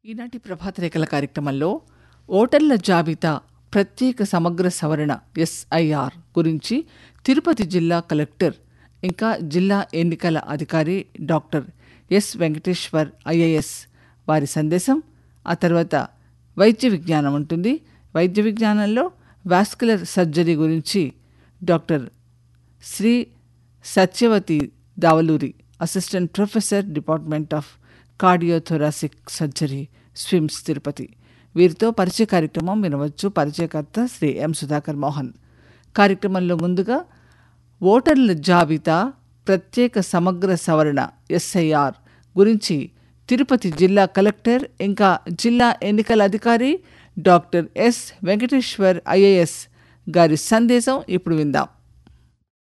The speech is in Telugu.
ఈనాటి ప్రభాత రేఖల కార్యక్రమంలో ఓటర్ల జాబితా ప్రత్యేక సమగ్ర సవరణ ఎస్ఐఆర్ గురించి తిరుపతి జిల్లా కలెక్టర్ ఇంకా జిల్లా ఎన్నికల అధికారి డాక్టర్ ఎస్ వెంకటేశ్వర్ ఐఏఎస్ వారి సందేశం ఆ తర్వాత వైద్య విజ్ఞానం ఉంటుంది వైద్య విజ్ఞానంలో వాస్కులర్ సర్జరీ గురించి doctor Shri Satyavathi Davaluri assistant professor department of cardiothoracic surgery SVIMS Tirupati వీరితో పరిచయ కార్యక్రమం వినవచ్చు పరిచయకర్త శ్రీ ఎం సుధాకర్ మోహన్ కార్యక్రమంలో ముందుగా ఓటర్ల జాబితా ప్రత్యేక సమగ్ర సవరణ ఎస్ఐఆర్ గురించి తిరుపతి జిల్లా కలెక్టర్ ఇంకా జిల్లా ఎన్నికల అధికారి డాక్టర్ ఎస్ వెంకటేశ్వర్ ఐఏఎస్ గారి సందేశం ఇప్పుడు విందాం